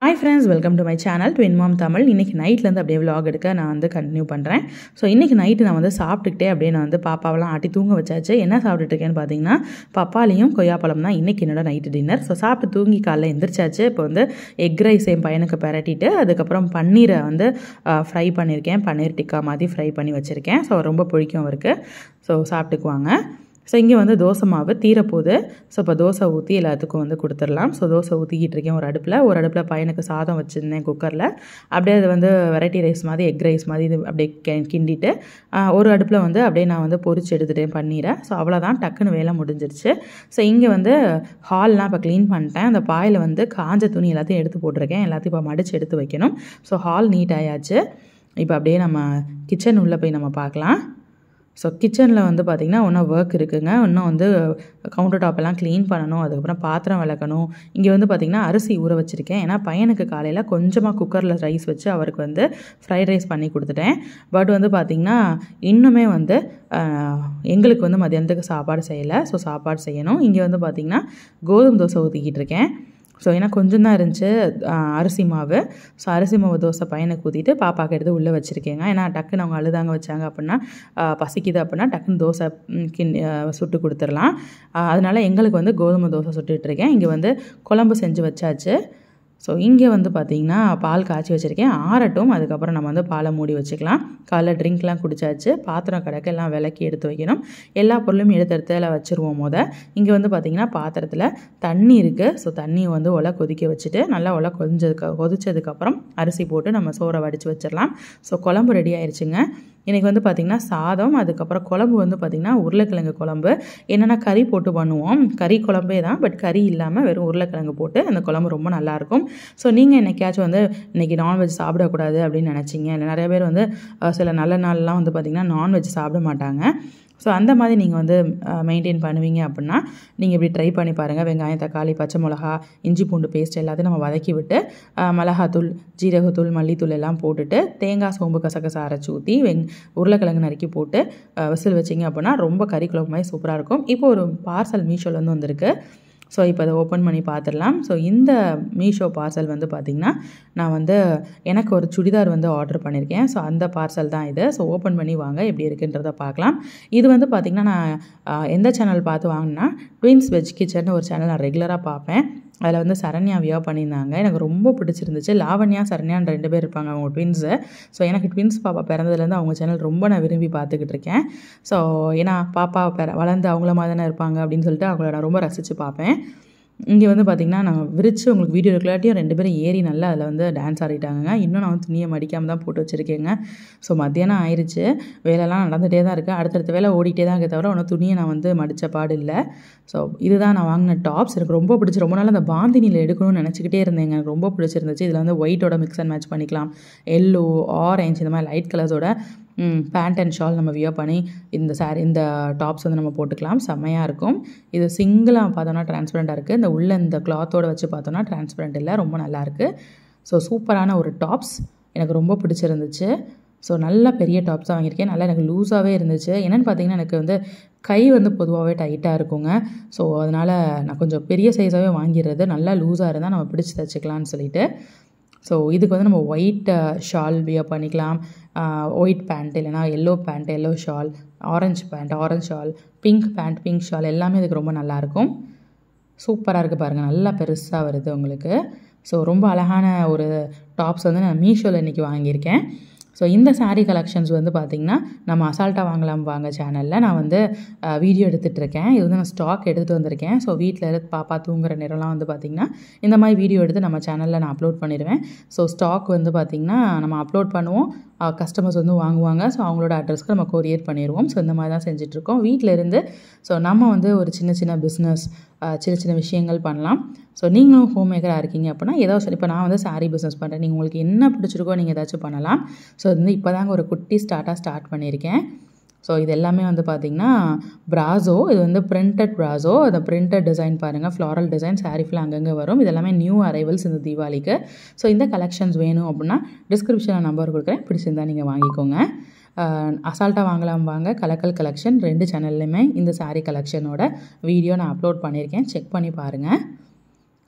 hi friends welcome to my channel twin mom Tamil இன்றைக்கி நைட்லேருந்து அப்படியே vlog எடுக்க நான் வந்து கண்டினியூ பண்ணுறேன் ஸோ இன்றைக்கி நைட்டு நான் வந்து சாப்பிட்டுக்கிட்டே அப்படியே நான் வந்து பாப்பாவெல்லாம் ஆட்டி தூங்க வச்சாச்சு என்ன சாப்பிட்டுட்டு இருக்கேன்னு பார்த்தீங்கன்னா பப்பாளியும் கொய்யாப்பழம் தான் இன்றைக்கி என்னோட நைட்டு டின்னர் ஸோ சாப்பிட்டு தூங்கி காலைல எந்திரிச்சாச்சு இப்போ வந்து எக் ரைஸ் என் பையனுக்கு பெரட்டிட்டு அதுக்கப்புறம் பன்னீரை வந்து ஃப்ரை பண்ணியிருக்கேன் பன்னீர் டிக்கா மாதிரி ஃப்ரை பண்ணி வச்சுருக்கேன் ஸோ ரொம்ப பிடிக்கும் அவருக்கு ஸோ சாப்பிட்டுக்குவாங்க ஸோ இங்கே வந்து தோசை மாவு தீரப்போகுது ஸோ இப்போ தோசை ஊற்றி எல்லாத்துக்கும் வந்து கொடுத்துடலாம் ஸோ தோசை ஊற்றிக்கிட்டு இருக்கேன் ஒரு அடுப்பில் ஒரு அடுப்பில் பையனுக்கு சாதம் வச்சுருந்தேன் குக்கரில் அப்படியே அது வந்து வெரைட்டி ரைஸ் மாதிரி எக் ரைஸ் மாதிரி இது அப்படியே கி- கிண்டிட்டு ஆஹ், ஒரு அடுப்பில் வந்து அப்படியே நான் வந்து பொரிச்சு எடுத்துட்டேன் பன்னீரை ஸோ அவ்வளோதான் டக்குன்னு வேலை முடிஞ்சிருச்சு ஸோ இங்கே வந்து ஹால்லாம் இப்போ க்ளீன் பண்ணிட்டேன் அந்த பாயில் வந்து காஞ்ச துணி எல்லாத்தையும் எடுத்து போட்டிருக்கேன் எல்லாத்தையும் இப்போ மடித்து எடுத்து வைக்கணும் ஸோ ஹால் நீட் ஆயாச்சு இப்போ அப்படியே நம்ம கிச்சன் உள்ளே போய் நம்ம பார்க்கலாம் ஸோ கிச்சனில் வந்து பார்த்திங்கன்னா இன்னும் ஒர்க் இருக்குங்க இன்னும் வந்து கவுண்டர் டாப் எல்லாம் க்ளீன் பண்ணணும் அதுக்கப்புறம் பாத்திரம் விளக்கணும் இங்கே வந்து பார்த்திங்கன்னா அரிசி ஊற வச்சுருக்கேன் ஏன்னா பையனுக்கு காலையில் கொஞ்சமாக குக்கரில் ரைஸ் வச்சு அவருக்கு வந்து ஃப்ரைட் ரைஸ் பண்ணி கொடுத்துட்டேன் பட் வந்து பார்த்திங்கன்னா இன்னுமே வந்து ஆஹ், எங்களுக்கு வந்து மதியானத்துக்கு சாப்பாடு செய்யலை ஸோ சாப்பாடு செய்யணும் இங்கே வந்து பார்த்திங்கன்னா கோதுமை தோசை ஊற்றிக்கிட்டு இருக்கேன் ஸோ ஏன்னா கொஞ்சம் தான் இருந்துச்சு ஆஹ், அரிசி மாவு ஸோ அரிசி மாவு தோசை பையனுக்கு ஊற்றிட்டு பாப்பாக்கு எடுத்து உள்ளே வச்சுருக்கேங்க ஏன்னா டக்குன்னு அவங்க அழுதாங்க வச்சாங்க அப்படின்னா ஆஹ், பசிக்குது அப்படின்னா டக்குன்னு தோசை ம், கிண் ஆஹ், சுட்டு கொடுத்துடலாம் ஆஹ், அதனால எங்களுக்கு வந்து கோதுமை தோசை சுட்டுட்டு இருக்கேன் இங்கே வந்து குழம்பு செஞ்சு வச்சாச்சு ஸோ இங்கே வந்து பார்த்திங்கன்னா பால் காய்ச்சி வச்சுருக்கேன் ஆறட்டும் அதுக்கப்புறம் நம்ம வந்து பாலை மூடி வச்சுக்கலாம் காலைல ட்ரிங்க்லாம் குடிச்சாச்சு பாத்திரம் கிடக்க எல்லாம் விளக்கி எடுத்து வைக்கணும் எல்லா பொருளும் எடுத்து எடுத்துல வச்சுருவோம் முத இங்கே வந்து பார்த்திங்கன்னா பாத்திரத்தில் தண்ணி இருக்குது ஸோ தண்ணியை வந்து ஒலை கொதிக்க வச்சுட்டு நல்லா ஒலை கொதிஞ்சதுக்கு கொதிச்சதுக்கப்புறம் அரிசி போட்டு நம்ம சோறை வடித்து வச்சிடலாம் ஸோ குழம்பு ரெடி ஆயிருச்சுங்க இன்றைக்கி வந்து பார்த்திங்கன்னா சாதம் அதுக்கப்புறம் குழம்பு வந்து பார்த்திங்கன்னா உருளைக்கிழங்கு குழம்பு என்னென்னா கறி போட்டு பண்ணுவோம் கறி குழம்பே தான் பட் கறி இல்லாமல் வெறும் உருளைக்கிழங்கு போட்டு அந்த குழம்பு ரொம்ப நல்லாயிருக்கும் ஸோ நீங்கள் என்னைக்காச்சும் வந்து இன்றைக்கி நான்வெஜ் சாப்பிடக்கூடாது அப்படின்னு நினச்சிங்க இல்லை நிறைய பேர் வந்து அஹ், சில நல்ல நாள்லாம் வந்து பார்த்திங்கன்னா நான்வெஜ் சாப்பிட மாட்டாங்க ஸோ அந்த மாதிரி நீங்கள் வந்து மெயின்டைன் பண்ணுவீங்க அப்படின்னா நீங்கள் இப்படி ட்ரை பண்ணி பாருங்கள் வெங்காயம் தக்காளி பச்சை மிளகா இஞ்சி பூண்டு பேஸ்ட் எல்லாத்தையும் நம்ம வதக்கி விட்டு அஹ், மிளகாத்தூள் ஜீரகத்தூள் மல்லித்தூள் எல்லாம் போட்டுட்டு தேங்காய் சோம்பு கசகசா அரைச்சி ஊற்றி வெங் உருளைக்கிழங்கு நறுக்கி போட்டு அஹ், விசில் வச்சிங்க அப்படின்னா ரொம்ப கறி குழம்பு மாதிரி சூப்பராக இருக்கும் இப்போ ஒரு பார்சல் மீஷோலேருந்து வந்திருக்கு ஸோ இப்போ அதை ஓப்பன் பண்ணி பார்த்துடலாம் ஸோ இந்த மீஷோ பார்சல் வந்து பார்த்திங்கன்னா நான் வந்து எனக்கு ஒரு சுடிதார் வந்து ஆர்டர் பண்ணியிருக்கேன் ஸோ அந்த பார்சல் தான் இது ஸோ ஓப்பன் பண்ணி வாங்க எப்படி இருக்குன்றதை பார்க்கலாம் இது வந்து பார்த்திங்கன்னா நான் ஆஹ், எந்த சேனல் பார்த்து வாங்கினா ட்வின்ஸ் வெஜ் கிச்சன் ஒரு சேனல் நான் ரெகுலராக பார்ப்பேன் அதில் வந்து சரண்யா வியா பண்ணியிருந்தாங்க எனக்கு ரொம்ப பிடிச்சிருந்துச்சு லாவண்யா சரண்யான்னு ரெண்டு பேர் இருப்பாங்க அவங்க ட்வின்ஸு ஸோ எனக்கு ட்வின்ஸ் பாப்பா பிறந்ததுலேருந்து அவங்க சேனல் ரொம்ப நான் விரும்பி பார்த்துக்கிட்டு இருக்கேன் ஸோ ஏன்னா பாப்பா பிற வளர்ந்து அவங்கள மாதிரி தானே இருப்பாங்க அப்படின்னு சொல்லிட்டு அவங்கள நான் ரொம்ப ரசித்து பார்ப்பேன் இங்கே வந்து பார்த்திங்கன்னா நான் விரித்து உங்களுக்கு வீடியோ இருக்கலாட்டியும் ரெண்டு பேரும் ஏறி நல்லா அதில் வந்து டான்ஸ் ஆடிட்டாங்க இன்னும் நான் வந்து துணியை மடிக்காமல் தான் போட்டு வச்சுருக்கேங்க ஸோ மத்தியானம் ஆயிடுச்சு வேலைலாம் நடந்துகிட்டே தான் இருக்குது அடுத்தடுத்த வேலை ஓடிட்டே தான் இருக்கே தவிர ஒன்றும் துணியை நான் வந்து மடித்த பாடு இல்லை ஸோ இதுதான் நான் வாங்கின டாப்ஸ் எனக்கு ரொம்ப பிடிச்சி ரொம்ப நாள் அந்த பாந்தினியில் எடுக்கணும்னு நினச்சிக்கிட்டே இருந்தேங்க எனக்கு ரொம்ப பிடிச்சிருந்துச்சு இதில் வந்து ஒயிட்டோட மிக்ஸ் அண்ட் மேட்ச் பண்ணிக்கலாம் எல்லோ ஆரஞ்சு இந்த மாதிரி லைட் கலர்ஸோட பேண்ட் அண்ட் ஷால் நம்ம வியர் பண்ணி இந்த சாரி இந்த டாப்ஸ் வந்து நம்ம போட்டுக்கலாம் செம்மையாக இருக்கும் இது சிங்கிளாக பார்த்தோன்னா டிரான்ஸ்பரண்ட்டாக இருக்குது இந்த உள்ள இந்த கிளாத்தோட வச்சு பார்த்தோன்னா டிரான்ஸ்பரண்ட் இல்லை ரொம்ப நல்லா இருக்குது ஸோ சூப்பரான ஒரு டாப்ஸ் எனக்கு ரொம்ப பிடிச்சிருந்துச்சு ஸோ நல்ல பெரிய டாப்ஸ் தான் வாங்கியிருக்கேன் நல்லா எனக்கு லூஸாகவே இருந்துச்சு என்னென்னு பார்த்தீங்கன்னா எனக்கு வந்து கை வந்து பொதுவாகவே டைட்டாக இருக்குங்க ஸோ அதனால் நான் கொஞ்சம் பெரிய சைஸாகவே வாங்கிடுறது நல்லா லூஸாக இருந்தால் நம்ம பிடிச்சி தச்சுக்கலாம்னு சொல்லிட்டு ஸோ இதுக்கு வந்து நம்ம ஒயிட் ஷால் வியர் பண்ணிக்கலாம் ஒயிட் பேண்ட் இல்லைனா yellow pant yellow shawl orange pant orange shawl pink pant pink shawl எல்லாமே இதுக்கு ரொம்ப நல்லாயிருக்கும் சூப்பராக இருக்குது பாருங்கள் நல்லா பெருசாக வருது உங்களுக்கு ஸோ ரொம்ப அழகான ஒரு டாப்ஸ் வந்து நான் மீஷோவில் இன்றைக்கி வாங்கியிருக்கேன் ஸோ இந்த saree கலெக்ஷன்ஸ் வந்து பார்த்திங்கன்னா நம்ம அசால்ட்டாக வாங்கலாம் வாங்க சேனலில் நான் வந்து வீடியோ எடுத்துகிட்டு இருக்கேன் இது வந்து நான் ஸ்டாக் எடுத்துகிட்டு வந்திருக்கேன் ஸோ வீட்டில் இருந்து பாப்பா தூங்குற நேரம்லாம் வந்து பார்த்திங்கன்னா இந்த மாதிரி வீடியோ எடுத்து நம்ம சேனலில் நான் அப்லோட் பண்ணிடுவேன் ஸோ ஸ்டாக் வந்து பார்த்திங்கன்னா நம்ம அப்லோட் பண்ணுவோம் கஸ்டமர்ஸ் வந்து வாங்குவாங்க ஸோ அவங்களோட அட்ரஸ்க்கு நம்ம கொரியர் பண்ணிடுவோம் ஸோ இந்த மாதிரி தான் செஞ்சிட்ருக்கோம் வீட்டில் இருந்து ஸோ நம்ம வந்து ஒரு சின்ன சின்ன பிஸ்னஸ் சின்ன சின்ன விஷயங்கள் பண்ணலாம் ஸோ நீங்களும் ஹோம் மேக்கராக இருக்கீங்க அப்படின்னா ஏதோ சரி இப்போ நான் வந்து saree பிஸ்னஸ் பண்ணுறேன் நீங்கள் உங்களுக்கு என்ன பிடிச்சிருக்கோ நீங்கள் ஏதாச்சும் பண்ணலாம் ஸோ இது வந்து இப்போ தாங்க ஒரு குட்டி ஸ்டார்ட்டாக ஸ்டார்ட் பண்ணியிருக்கேன் ஸோ இது எல்லாமே வந்து பார்த்திங்கன்னா ப்ராசோ இது வந்து பிரிண்டட் ப்ராசோ அந்த பிரிண்டட் டிசைன் பாருங்கள் ஃப்ளாரல் டிசைன் saree ஃபுல்லாக அங்கங்கே வரும் இது எல்லாமே நியூ அரைவல்ஸ் இந்த தீபாவளிக்கு ஸோ இந்த கலெக்ஷன்ஸ் வேணும் அப்படின்னா டிஸ்கிரிப்ஷனில் நம்பர் கொடுக்குறேன் பிடிச்சிருந்தா நீங்கள் வாங்கிக்கோங்க அசால்ட்டாக வாங்கலாம் வாங்க கலக்கல் கலெக்ஷன் ரெண்டு சேனல்லையுமே இந்த saree கலெக்ஷனோட வீடியோ நான் அப்லோட் பண்ணியிருக்கேன் செக் பண்ணி பாருங்கள்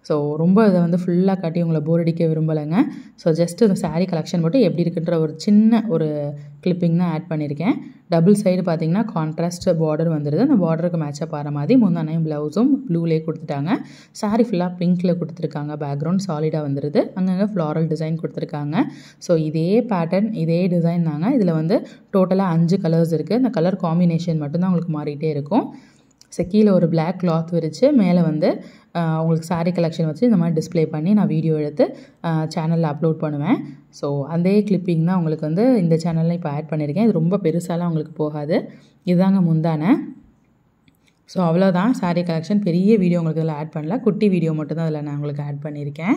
ஸோ ரொம்ப இதை வந்து ஃபுல்லாக காட்டி உங்களை போர் அடிக்க விரும்பலைங்க ஸோ ஜஸ்ட் இந்த saree கலெக்ஷன் மட்டும் எப்படி இருக்குன்ற ஒரு சின்ன ஒரு கிளிப்பிங் தான் ஆட் பண்ணியிருக்கேன் டபுள் சைடு பார்த்தீங்கன்னா கான்ட்ராஸ்ட் பார்டர் வந்துடுது அந்த பார்டருக்கு மேட்சப் ஆகிற மாதிரி முந்தானையும் ப்ளவுஸும் ப்ளூலேயே கொடுத்துட்டாங்க saree ஃபுல்லாக பிங்க்கில் கொடுத்துருக்காங்க பேக்ரவுண்ட் சாலிடாக வந்துடுது அங்கங்கே ஃப்ளாரல் டிசைன் கொடுத்துருக்காங்க ஸோ இதே பேட்டர்ன் இதே டிசைன் தாங்க இதில் வந்து டோட்டலாக அஞ்சு கலர்ஸ் இருக்குது இந்த கலர் காம்பினேஷன் மட்டும்தான் உங்களுக்கு மாறிட்டே இருக்கும் ஸோ கீழே ஒரு Black கிளாத் விரித்து மேலே வந்து ஆஹ், உங்களுக்கு saree கலெக்ஷன் வச்சு இந்த மாதிரி டிஸ்ப்ளே பண்ணி நான் வீடியோ எடுத்து சேனலில் அப்லோட் பண்ணுவேன் ஸோ அதே கிளிப்பிங் தான் உங்களுக்கு வந்து இந்த சேனலில் இப்போ ஆட் பண்ணியிருக்கேன் இது ரொம்ப பெருசாலாம் உங்களுக்கு போகாது இதுதாங்க முந்தானை ஸோ அவ்வளோதான் saree கலெக்ஷன் பெரிய வீடியோ உங்களுக்கு இதில் ஆட் பண்ணல குட்டி வீடியோ மட்டும் தான் இதில் நான் உங்களுக்கு ஆட் பண்ணியிருக்கேன்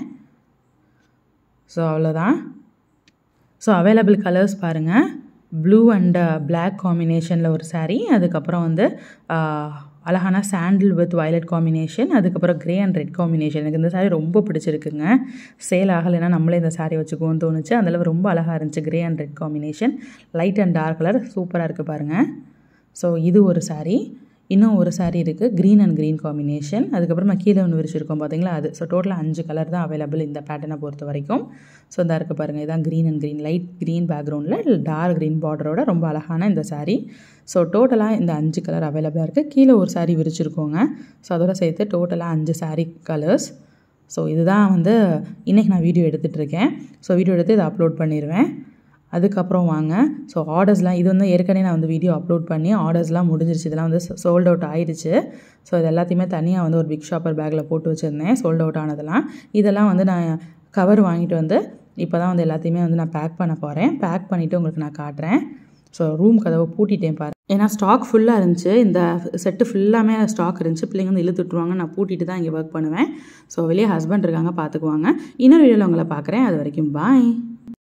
ஸோ அவ்வளோதான் ஸோ அவைலபிள் கலர்ஸ் பாருங்கள் ப்ளூ அண்ட் Black காம்பினேஷனில் ஒரு saree அதுக்கப்புறம் வந்து ஆஹ், அழகான சாண்டில் வித் violet காம்பினேஷன் அதுக்கப்புறம் கிரே அண்ட் ரெட் காம்பினேஷன் எனக்கு இந்த saree ரொம்ப பிடிச்சிருக்குங்க சேல் ஆகலைன்னா நம்மளே இந்த saree வச்சுக்குவோம்னு தோணுச்சு அதில் ரொம்ப அழகாக இருந்துச்சு grey and red combination light and dark colour சூப்பராக இருக்குது பாருங்கள் ஸோ இது ஒரு saree இன்னும் ஒரு saree இருக்குது க்ரீன் அண்ட் க்ரீன் காம்பினேஷன் அதுக்கப்புறமா கீழே ஒன்று விரிச்சிருக்கோம் பார்த்தீங்களா அது ஸோ டோட்டலாக அஞ்சு கலர் தான் அவைலபிள் இந்த பேட்டர்னை பொறுத்த வரைக்கும் ஸோ இந்த இருக்குது பாருங்கள் இதான் green and green light green பேக்ரவுண்டில் டார்க் க்ரீன் பார்டரோட ரொம்ப அழகான இந்த saree ஸோ டோட்டலாக இந்த அஞ்சு கலர் அவைலபிளாக இருக்குது கீழே ஒரு saree விரிச்சிருக்கோங்க ஸோ அதோட சேர்த்து டோட்டலாக அஞ்சு saree கலர்ஸ் ஸோ இதுதான் வந்து இன்றைக்கி நான் வீடியோ எடுத்துகிட்டு இருக்கேன் ஸோ வீடியோ எடுத்து இதை அப்லோட் பண்ணிடுவேன் அதுக்கப்புறம் வாங்க ஸோ ஆர்டர்ஸ்லாம் இது வந்து ஏற்கனவே நான் வந்து வீடியோ அப்லோட் பண்ணி ஆர்டர்ஸ்லாம் முடிஞ்சிருச்சு இதெல்லாம் வந்து சோல்ட் அவுட் ஆயிடுச்சு ஸோ இது எல்லாத்தையுமே தனியாக வந்து ஒரு பிக் ஷாப்பர் பேக்கில் போட்டு வச்சுருந்தேன் சோல்ட் அவுட் ஆனதெல்லாம் இதெல்லாம் வந்து நான் கவர் வாங்கிட்டு வந்து இப்போ தான் வந்து எல்லாத்தையுமே வந்து நான் பேக் பண்ண போகிறேன் பேக் பண்ணிவிட்டு உங்களுக்கு நான் காட்டுறேன் ஸோ ரூம் கதவை பூட்டிட்டேன் பாரு ஏன்னா ஸ்டாக் ஃபுல்லாக இருந்துச்சு இந்த செட்டு ஃபுல்லாமே ஸ்டாக் இருந்துச்சு பிள்ளைங்க வந்து இழுத்துட்டுருவாங்க நான் பூட்டிட்டு தான் இங்கே ஒர்க் பண்ணுவேன் ஸோ வெளியே ஹஸ்பண்ட் இருக்காங்க பார்த்துக்குவாங்க இன்னொரு வீடியோவில் உங்களை பார்க்குறேன் அது வரைக்கும் பாய்